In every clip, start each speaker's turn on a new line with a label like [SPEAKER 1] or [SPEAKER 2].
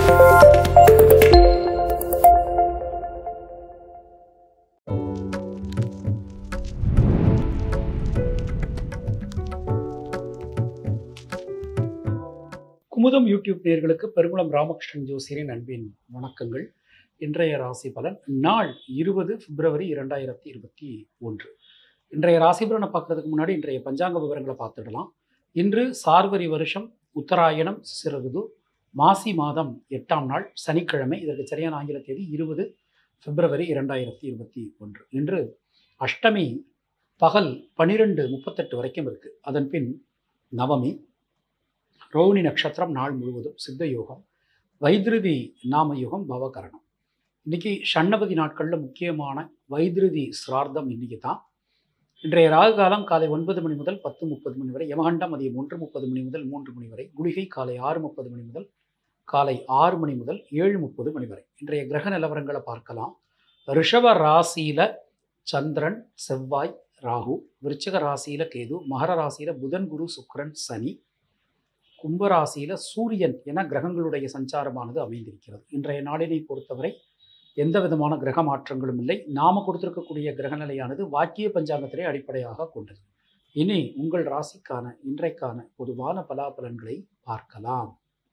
[SPEAKER 1] Kumudam YouTube நேயர்களுக்கு பெருங்குளம் ராமகிருஷ்ணன் ஜோசியரின் அன்பின் வணக்கங்கள் இன்றைய ராசி பலன் நாள் இருபது பிப்ரவரி இரண்டாயிரத்தி இருபத்தி ஒன்று இன்றைய ராசி பலனை பார்க்கறதுக்கு முன்னாடி இன்றைய பஞ்சாங்க விவரங்களை பார்த்துடலாம் இன்று சார்வரி வருஷம் உத்தராயணம் சிறகுது மாசி மாதம் எட்டாம் நாள் சனிக்கிழமை இதற்கு சரியான ஆங்கில தேதி இருபது பிப்ரவரி இரண்டாயிரத்தி இருபத்தி ஒன்று இன்று அஷ்டமி பகல் பனிரெண்டு முப்பத்தெட்டு வரைக்கும் இருக்குது அதன் பின் நவமி ரோகிணி நட்சத்திரம் நாள் முழுவதும் சித்த யோகம் வைத்திருதி நாம யுகம் பவகரணம் இன்னைக்கு ஷண்ணபதி நாட்களில் முக்கியமான வைத்திருதி சிரார்த்தம் இன்னைக்கு தான் இன்றைய ராகு காலம் காலை ஒன்பது மணி முதல் பத்து முப்பது மணி வரை யமகண்டம் மதியம் ஒன்று முப்பது மணி முதல் மூன்று மணி வரை குளிகை காலை ஆறு முப்பது மணி முதல் காலை ஆறு மணி முதல் ஏழு முப்பது மணி வரை இன்றைய கிரக நிலவரங்களை பார்க்கலாம் ரிஷப ராசியில சந்திரன் செவ்வாய் ராகு விருச்சிக ராசியில கேது மகர ராசியில புதன் குரு சுக்கிரன் சனி கும்பராசியில சூரியன் என கிரகங்களுடைய சஞ்சாரமானது அமைந்திருக்கிறது இன்றைய நாளினை பொறுத்தவரை எந்த விதமான கிரக மாற்றங்களும் இல்லை நாம கொடுத்திருக்கக்கூடிய கிரகநிலையானது வாக்கிய பஞ்சாங்கத்திலே அடிப்படையாக கொண்டது இனி உங்கள் ராசிக்கான இன்றைக்கான பொதுவான பலாபலன்களை பார்க்கலாம்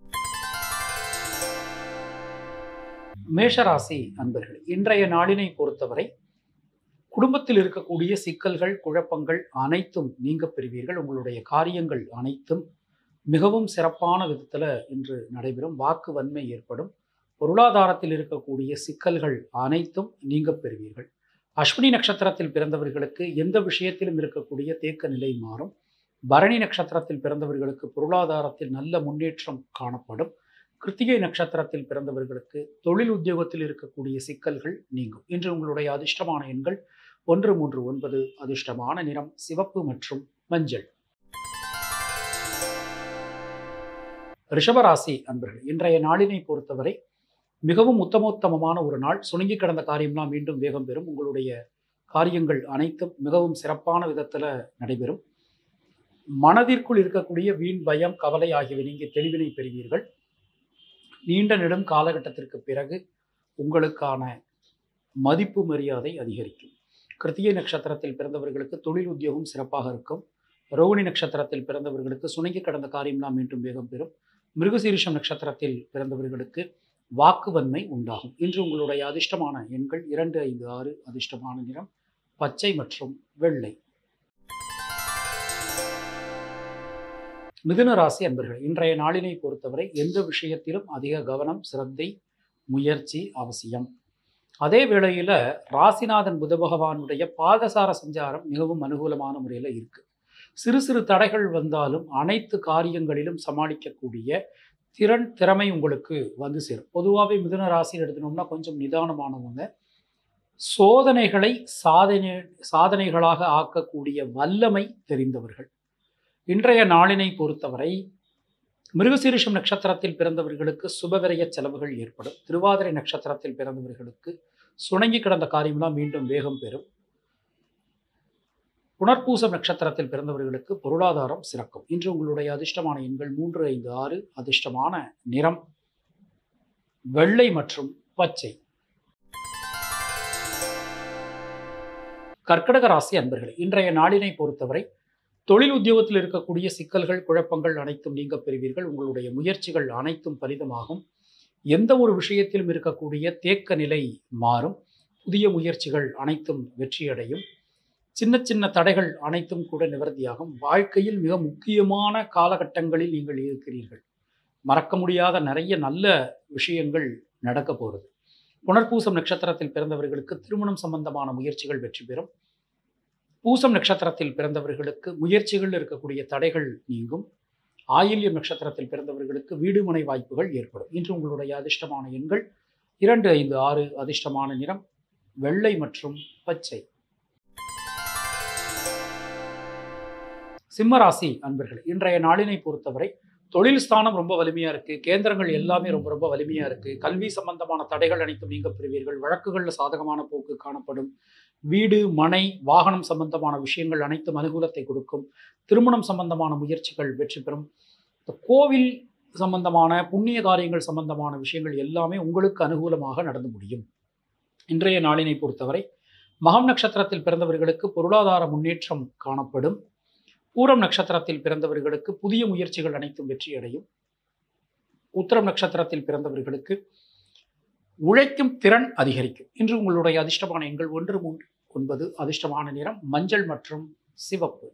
[SPEAKER 1] மேஷராசி அன்பர்கள் இன்றைய நாளினை பொறுத்தவரை குடும்பத்தில் இருக்கக்கூடிய சிக்கல்கள் குழப்பங்கள் அனைத்தும் நீங்க பெறுவீர்கள் உங்களுடைய காரியங்கள் அனைத்தும் மிகவும் சிறப்பான விதத்தில் இன்று நடைபெறும் வாக்கு வன்மை ஏற்படும் பொருளாதாரத்தில் இருக்கக்கூடிய சிக்கல்கள் அனைத்தும் நீங்க பெறுவீர்கள் அஸ்வினி நட்சத்திரத்தில் பிறந்தவர்களுக்கு எந்த விஷயத்திலும் இருக்கக்கூடிய தேக்க நிலை மாறும் பரணி நட்சத்திரத்தில் பிறந்தவர்களுக்கு பொருளாதாரத்தில் நல்ல முன்னேற்றம் காணப்படும் கிருத்திகை நட்சத்திரத்தில் பிறந்தவர்களுக்கு தொழில் உத்தியோகத்தில் இருக்கக்கூடிய சிக்கல்கள் நீங்கும் இன்று உங்களுடைய அதிர்ஷ்டமான எண்கள் ஒன்று மூன்று ஒன்பது அதிர்ஷ்டமான நிறம் சிவப்பு மற்றும் மஞ்சள் ரிஷபராசி அன்பர்கள் இன்றைய நாளினை பொறுத்தவரை மிகவும் உத்தமோத்தமமான ஒரு நாள் சுணங்கி கிடந்த காரியம்லாம் மீண்டும் வேகம் பெறும் உங்களுடைய காரியங்கள் அனைத்தும் மிகவும் சிறப்பான விதத்தில் நடைபெறும் மனதிற்குள் இருக்கக்கூடிய வீண் பயம் கவலை ஆகியவை நீங்கள் தெளிவினை பெறுவீர்கள் நீண்ட நெடும் காலகட்டத்திற்கு பிறகு உங்களுக்கான மதிப்பு மரியாதை அதிகரிக்கும் கிருத்திகை நட்சத்திரத்தில் பிறந்தவர்களுக்கு தொழில் உத்தியோகம் சிறப்பாக இருக்கும் ரோகிணி நட்சத்திரத்தில் பிறந்தவர்களுக்கு சுணங்கி கடந்த காரியம்லாம் மீண்டும் வேகம் பெறும் மிருகசீரிஷம் நட்சத்திரத்தில் பிறந்தவர்களுக்கு வாக்குவன்மை உண்டாகும் இன்று உங்களுடைய அதிர்ஷ்டமான எண்கள் இரண்டு ஐந்து ஆறு அதிர்ஷ்டமான நிறம் பச்சை மற்றும் வெள்ளை மிதுன ராசி அன்பர்கள் இன்றைய நாளினை பொறுத்தவரை எந்த விஷயத்திலும் அதிக கவனம் சிரத்தை முயற்சி அவசியம் அதே வேளையில் ராசிநாதன் புத பகவானுடைய பாதசார சஞ்சாரம் மிகவும் அனுகூலமான முறையில் இருக்கு சிறு சிறு தடைகள் வந்தாலும் அனைத்து காரியங்களிலும் சமாளிக்கக்கூடிய திறன் திறமை உங்களுக்கு வந்து சேரும் பொதுவாகவே மிதுன ராசியில் எடுத்துனோம்னா கொஞ்சம் நிதானமானவங்க சோதனைகளை சாதனை சாதனைகளாக ஆக்கக்கூடிய வல்லமை தெரிந்தவர்கள் இன்றைய நாளினை பொறுத்தவரை மிருகசீரிஷம் நட்சத்திரத்தில் பிறந்தவர்களுக்கு சுபவிரய செலவுகள் ஏற்படும் திருவாதிரை நட்சத்திரத்தில் பிறந்தவர்களுக்கு சுணங்கி கிடந்த காரியம்லாம் மீண்டும் வேகம் பெறும் புனர்பூசம் நட்சத்திரத்தில் பிறந்தவர்களுக்கு பொருளாதாரம் சிறக்கும் இன்று உங்களுடைய அதிர்ஷ்டமான எண்கள் மூன்று ஐந்து ஆறு அதிர்ஷ்டமான நிறம் வெள்ளை மற்றும் பச்சை கர்க்கடக ராசி அன்பர்களே இன்றைய நாளினை பொறுத்தவரை தொழில் உத்தியோகத்தில் இருக்கக்கூடிய சிக்கல்கள் குழப்பங்கள் அனைத்தும் நீங்க பெறுவீர்கள் உங்களுடைய முயற்சிகள் அனைத்தும் பலிதமாகும் எந்த ஒரு விஷயத்திலும் இருக்கக்கூடிய தேக்க நிலை மாறும் புதிய முயற்சிகள் அனைத்தும் வெற்றியடையும் சின்ன சின்ன தடைகள் அனைத்தும் கூட நிவர்த்தியாகும் வாழ்க்கையில் மிக முக்கியமான காலகட்டங்களில் நீங்கள் இருக்கிறீர்கள் மறக்க முடியாத நிறைய நல்ல விஷயங்கள் நடக்க போகிறது புனர்பூசம் நட்சத்திரத்தில் பிறந்தவர்களுக்கு திருமணம் சம்பந்தமான முயற்சிகள் வெற்றி பெறும் பூசம் நட்சத்திரத்தில் பிறந்தவர்களுக்கு முயற்சிகள் இருக்கக்கூடிய தடைகள் நீங்கும் ஆயில்யம் நட்சத்திரத்தில் பிறந்தவர்களுக்கு வீடுமனை வாய்ப்புகள் ஏற்படும் இன்று உங்களுடைய அதிர்ஷ்டமான எண்கள் இரண்டு ஐந்து ஆறு அதிர்ஷ்டமான நிறம் வெள்ளை மற்றும் பச்சை சிம்மராசி அன்பர்கள் இன்றைய நாளினை பொறுத்தவரை தொழில் ஸ்தானம் ரொம்ப வலிமையா இருக்கு கேந்திரங்கள் எல்லாமே ரொம்ப ரொம்ப வலிமையா இருக்கு கல்வி சம்பந்தமான தடைகள் அனைத்தும் நீங்க பெறுவீர்கள் வழக்குகள்ல சாதகமான போக்கு காணப்படும் வீடு மனை வாகனம் சம்பந்தமான விஷயங்கள் அனைத்தும் அனுகூலத்தை கொடுக்கும் திருமணம் சம்பந்தமான முயற்சிகள் வெற்றி பெறும் இந்த கோவில் சம்பந்தமான புண்ணிய காரியங்கள் சம்பந்தமான விஷயங்கள் எல்லாமே உங்களுக்கு அனுகூலமாக நடந்து முடியும் இன்றைய நாளினை பொறுத்தவரை மகம் நட்சத்திரத்தில் பிறந்தவர்களுக்கு பொருளாதார முன்னேற்றம் காணப்படும் பூரம் நட்சத்திரத்தில் பிறந்தவர்களுக்கு புதிய முயற்சிகள் அனைத்தும் வெற்றியடையும் உத்தரம் நட்சத்திரத்தில் பிறந்தவர்களுக்கு உழைக்கும் திறன் அதிகரிக்கும் இன்று உங்களுடைய அதிர்ஷ்டமான எண்கள் ஒன்று மூன்று ஒன்பது அதிர்ஷ்டமான நிறம் மஞ்சள் மற்றும் சிவப்பு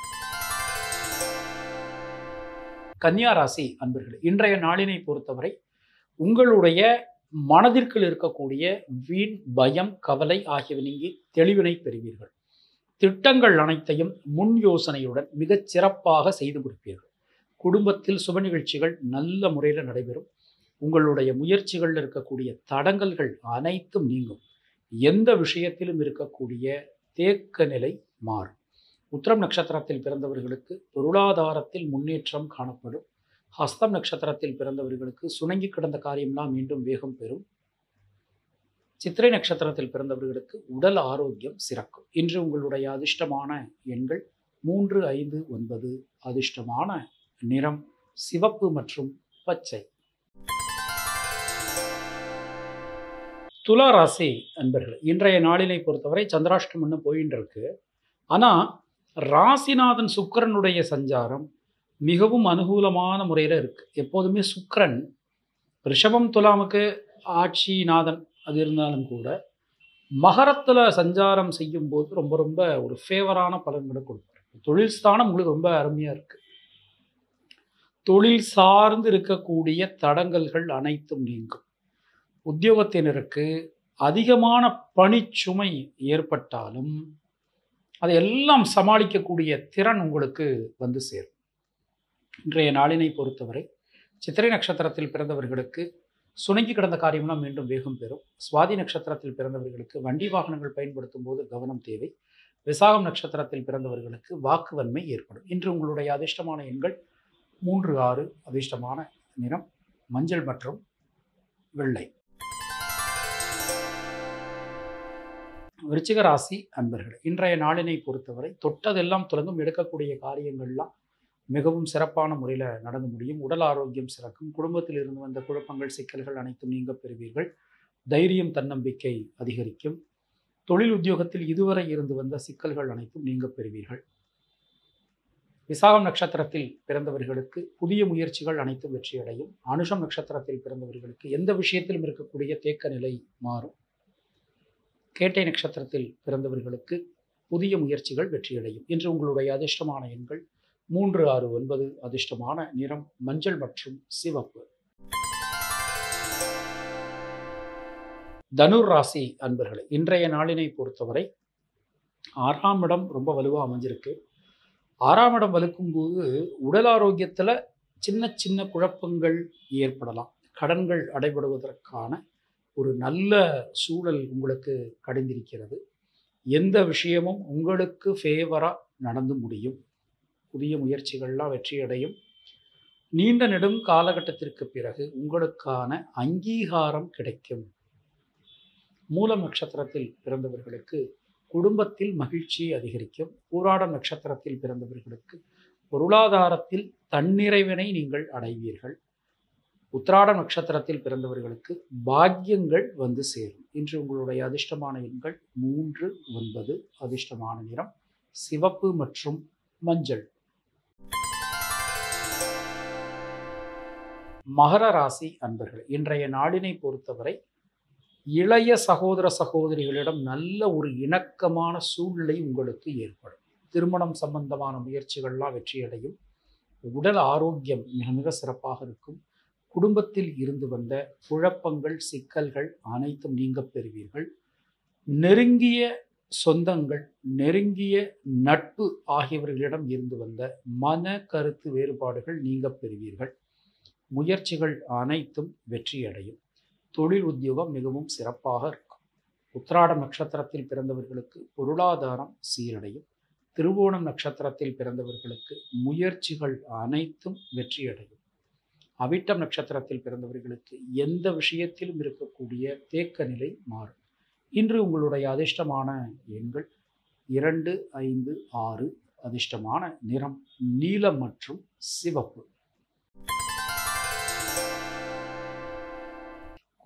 [SPEAKER 1] கன்னியா ராசி அன்பர்களே இன்றைய நாளினை பொறுத்தவரை உங்களுடைய மனதிற்குள் இருக்கக்கூடிய வீண் பயம் கவலை ஆகியவை நீங்கி தெளிவினை பெறுவீர்கள் திட்டங்கள் அனைத்தையும் முன் யோசனையுடன் மிகச் சிறப்பாக செய்து முடிப்பீர்கள் குடும்பத்தில் சுப நிகழ்ச்சிகள் நல்ல முறையில் நடைபெறும் உங்களுடைய முயற்சிகளில் இருக்கக்கூடிய தடங்கல்கள் அனைத்தும் நீங்கும் எந்த விஷயத்திலும் இருக்கக்கூடிய தேக்க நிலை மாறும் உத்திரம் நட்சத்திரத்தில் பிறந்தவர்களுக்கு பொருளாதாரத்தில் முன்னேற்றம் காணப்படும் ஹஸ்தம் நட்சத்திரத்தில் பிறந்தவர்களுக்கு சுணங்கி கிடந்த காரியம்லாம் மீண்டும் வேகம் பெறும் சித்திரை நட்சத்திரத்தில் பிறந்தவர்களுக்கு உடல் ஆரோக்கியம் சிறக்கும் இன்று உங்களுடைய அதிர்ஷ்டமான எண்கள் மூன்று ஐந்து ஒன்பது அதிர்ஷ்டமான நிறம் சிவப்பு மற்றும் பச்சை துலா ராசி அன்பர்கள் இன்றைய நாளினை பொறுத்தவரை சந்திராஷ்டமம்னு போயின்னு இருக்கு ஆனால் ராசிநாதன் சுக்கரனுடைய சஞ்சாரம் மிகவும் அனுகூலமான முறையில் இருக்குது எப்போதுமே சுக்கரன் ரிஷபம் துலாமுக்கு ஆட்சிநாதன் அது இருந்தாலும் கூட மகரத்தில் சஞ்சாரம் செய்யும்போது ரொம்ப ரொம்ப ஒரு ஃபேவரான பலன்களை கொடுப்பார் தொழில் ஸ்தானம் உங்களுக்கு ரொம்ப அருமையாக இருக்குது தொழில் சார்ந்து இருக்கக்கூடிய தடங்கல்கள் அனைத்தும் நீங்கும் உத்தியோகத்தினருக்கு அதிகமான பணிச்சுமை ஏற்பட்டாலும் அதையெல்லாம் சமாளிக்கக்கூடிய திறன் உங்களுக்கு வந்து சேரும் இன்றைய நாளினை பொறுத்தவரை சித்திரை நட்சத்திரத்தில் பிறந்தவர்களுக்கு சுணங்கி கிடந்த காரியம்லாம் மீண்டும் வேகம் பெறும் சுவாதி நட்சத்திரத்தில் பிறந்தவர்களுக்கு வண்டி வாகனங்கள் பயன்படுத்தும் போது கவனம் தேவை விசாகம் நட்சத்திரத்தில் பிறந்தவர்களுக்கு வாக்குவன்மை ஏற்படும் இன்று உங்களுடைய அதிர்ஷ்டமான எண்கள் மூன்று ஆறு அதிர்ஷ்டமான நிறம் மஞ்சள் மற்றும் வெள்ளை விருச்சிக ராசி அன்பர்கள் இன்றைய நாளினை பொறுத்தவரை தொட்டதெல்லாம் தொடங்கும் எடுக்கக்கூடிய காரியங்கள்லாம் மிகவும் சிறப்பான முறையில் நடந்து முடியும் உடல் ஆரோக்கியம் சிறக்கும் குடும்பத்தில் இருந்து வந்த குழப்பங்கள் சிக்கல்கள் அனைத்தும் நீங்க பெறுவீர்கள் தைரியம் தன்னம்பிக்கை அதிகரிக்கும் தொழில் உத்தியோகத்தில் இதுவரை இருந்து வந்த சிக்கல்கள் அனைத்தும் நீங்க பெறுவீர்கள் விசாகம் நட்சத்திரத்தில் பிறந்தவர்களுக்கு புதிய முயற்சிகள் அனைத்தும் வெற்றியடையும் அனுஷம் நட்சத்திரத்தில் பிறந்தவர்களுக்கு எந்த விஷயத்திலும் இருக்கக்கூடிய தேக்க நிலை மாறும் கேட்டை நட்சத்திரத்தில் பிறந்தவர்களுக்கு புதிய முயற்சிகள் வெற்றியடையும் இன்று உங்களுடைய அதிர்ஷ்டமான எண்கள் மூன்று ஆறு ஒன்பது அதிர்ஷ்டமான நிறம் மஞ்சள் மற்றும் சிவப்பு தனுர் ராசி அன்பர்களே இன்றைய நாளினை பொறுத்தவரை ஆறாம் இடம் ரொம்ப வலுவாக அமைஞ்சிருக்கு ஆறாம் இடம் வலுக்கும்போது உடல் ஆரோக்கியத்தில் சின்ன சின்ன குழப்பங்கள் ஏற்படலாம் கடன்கள் அடைபடுவதற்கான ஒரு நல்ல சூழல் உங்களுக்கு கடிந்திருக்கிறது எந்த விஷயமும் உங்களுக்கு ஃபேவராக நடந்து முடியும் புதிய முயற்சிகள்லாம் வெற்றியடையும் நீண்ட நெடும் காலகட்டத்திற்கு பிறகு உங்களுக்கான அங்கீகாரம் கிடைக்கும் மூலம் நட்சத்திரத்தில் பிறந்தவர்களுக்கு குடும்பத்தில் மகிழ்ச்சி அதிகரிக்கும் பூராடம் நட்சத்திரத்தில் பிறந்தவர்களுக்கு பொருளாதாரத்தில் தன்னிறைவினை நீங்கள் அடைவீர்கள் உத்திராட நட்சத்திரத்தில் பிறந்தவர்களுக்கு பாக்கியங்கள் வந்து சேரும் இன்று உங்களுடைய அதிர்ஷ்டமான எண்கள் மூன்று ஒன்பது அதிர்ஷ்டமான நிறம் சிவப்பு மற்றும் மஞ்சள் மகர ராசி அன்பர்கள் இன்றைய நாளினை பொறுத்தவரை இளைய சகோதர சகோதரிகளிடம் நல்ல ஒரு இணக்கமான சூழ்நிலை உங்களுக்கு ஏற்படும் திருமணம் சம்பந்தமான முயற்சிகள்லாம் வெற்றியடையும் உடல் ஆரோக்கியம் மிக மிக சிறப்பாக இருக்கும் குடும்பத்தில் இருந்து வந்த குழப்பங்கள் சிக்கல்கள் அனைத்தும் நீங்க பெறுவீர்கள் நெருங்கிய சொந்தங்கள் நெருங்கிய நட்பு ஆகியவர்களிடம் இருந்து வந்த மன கருத்து வேறுபாடுகள் நீங்க பெறுவீர்கள் முயற்சிகள் அனைத்தும் வெற்றியடையும் தொழில் உத்தியோகம் மிகவும் சிறப்பாக இருக்கும் உத்திராடம் நட்சத்திரத்தில் பிறந்தவர்களுக்கு பொருளாதாரம் சீரடையும் திருவோணம் நட்சத்திரத்தில் பிறந்தவர்களுக்கு முயற்சிகள் அனைத்தும் வெற்றியடையும் அவிட்டம் நட்சத்திரத்தில் பிறந்தவர்களுக்கு எந்த விஷயத்திலும் இருக்கக்கூடிய தேக்க நிலை மாறும் இன்று உங்களுடைய அதிர்ஷ்டமான எண்கள் இரண்டு ஐந்து ஆறு அதிர்ஷ்டமான நிறம் நீலம் மற்றும் சிவப்பு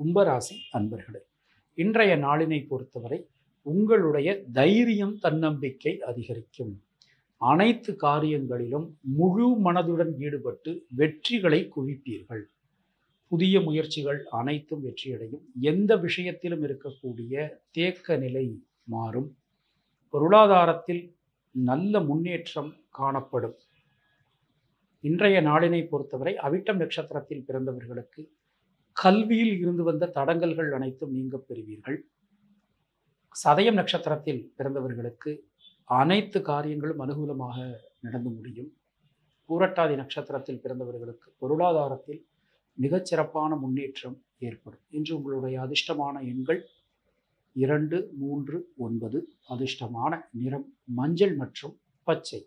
[SPEAKER 1] கும்பராசி அன்பர்களே இன்றைய நாளினை பொறுத்தவரை உங்களுடைய தைரியம் தன்னம்பிக்கை அதிகரிக்கும் அனைத்து காரியங்களிலும் முழு மனதுடன் ஈடுபட்டு வெற்றிகளை குவிப்பீர்கள் புதிய முயற்சிகள் அனைத்தும் வெற்றியடையும் எந்த விஷயத்திலும் இருக்கக்கூடிய தேக்க நிலை மாறும் பொருளாதாரத்தில் நல்ல முன்னேற்றம் காணப்படும் இன்றைய நாளினை பொறுத்தவரை அவிட்டம் நட்சத்திரத்தில் பிறந்தவர்களுக்கு கல்வியில் இருந்து வந்த தடங்கல்கள் அனைத்தும் நீங்க பெறுவீர்கள் சதயம் நட்சத்திரத்தில் பிறந்தவர்களுக்கு அனைத்து காரியங்களும் அனுகூலமாக நடந்து முடியும் பூரட்டாதி நட்சத்திரத்தில் பிறந்தவர்களுக்கு பொருளாதாரத்தில் மிகச்சிறப்பான முன்னேற்றம் ஏற்படும் இன்று உங்களுடைய அதிர்ஷ்டமான எண்கள் இரண்டு மூன்று ஒன்பது அதிர்ஷ்டமான நிறம் மஞ்சள் மற்றும் பச்சை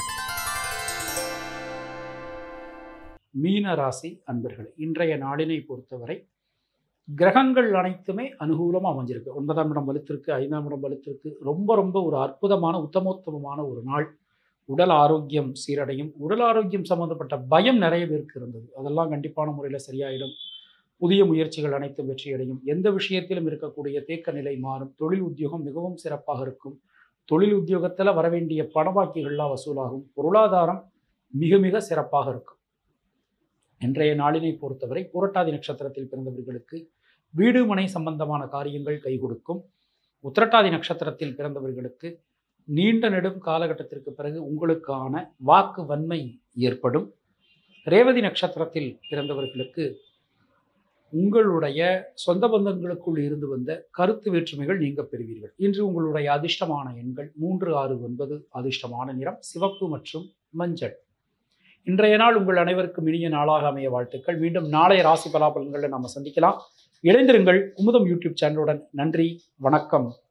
[SPEAKER 1] மீன ராசி அன்பர்கள் இன்றைய நாளினை பொறுத்தவரை கிரகங்கள் அனைத்துமே அனுகூலமாக அமைஞ்சிருக்கு ஒன்பதாம் இடம் வலுத்திருக்கு ஐந்தாம் இடம் வலுத்திருக்கு ரொம்ப ரொம்ப ஒரு அற்புதமான உத்தமோத்தமமான ஒரு நாள் உடல் ஆரோக்கியம் சீரடையும் உடல் ஆரோக்கியம் சம்பந்தப்பட்ட பயம் நிறைய பேருக்கு இருந்தது அதெல்லாம் கண்டிப்பான முறையில் சரியாயிடும் புதிய முயற்சிகள் அனைத்தும் வெற்றியடையும் எந்த விஷயத்திலும் இருக்கக்கூடிய தேக்க நிலை மாறும் தொழில் உத்தியோகம் மிகவும் சிறப்பாக இருக்கும் தொழில் உத்தியோகத்தில் வரவேண்டிய பணபாக்கிகள்லாம் வசூலாகும் பொருளாதாரம் மிக மிக சிறப்பாக இருக்கும் இன்றைய நாளினை பொறுத்தவரை புரட்டாதி நட்சத்திரத்தில் பிறந்தவர்களுக்கு வீடு மனை சம்பந்தமான காரியங்கள் கை கொடுக்கும் உத்திரட்டாதி நட்சத்திரத்தில் பிறந்தவர்களுக்கு நீண்ட நெடும் காலகட்டத்திற்கு பிறகு உங்களுக்கான வாக்கு வன்மை ஏற்படும் ரேவதி நட்சத்திரத்தில் பிறந்தவர்களுக்கு உங்களுடைய சொந்த பந்தங்களுக்குள் இருந்து வந்த கருத்து வேற்றுமைகள் நீங்க பெறுவீர்கள் இன்று உங்களுடைய அதிர்ஷ்டமான எண்கள் மூன்று ஆறு ஒன்பது அதிர்ஷ்டமான நிறம் சிவப்பு மற்றும் மஞ்சள் இன்றைய நாள் உங்கள் அனைவருக்கும் இனிய நாளாக அமைய வாழ்த்துக்கள் மீண்டும் நாளைய ராசி பலாபலன்களை நம்ம சந்திக்கலாம் இணைந்திருங்கள் குமுதம் யூடியூப் சேனலுடன் நன்றி வணக்கம்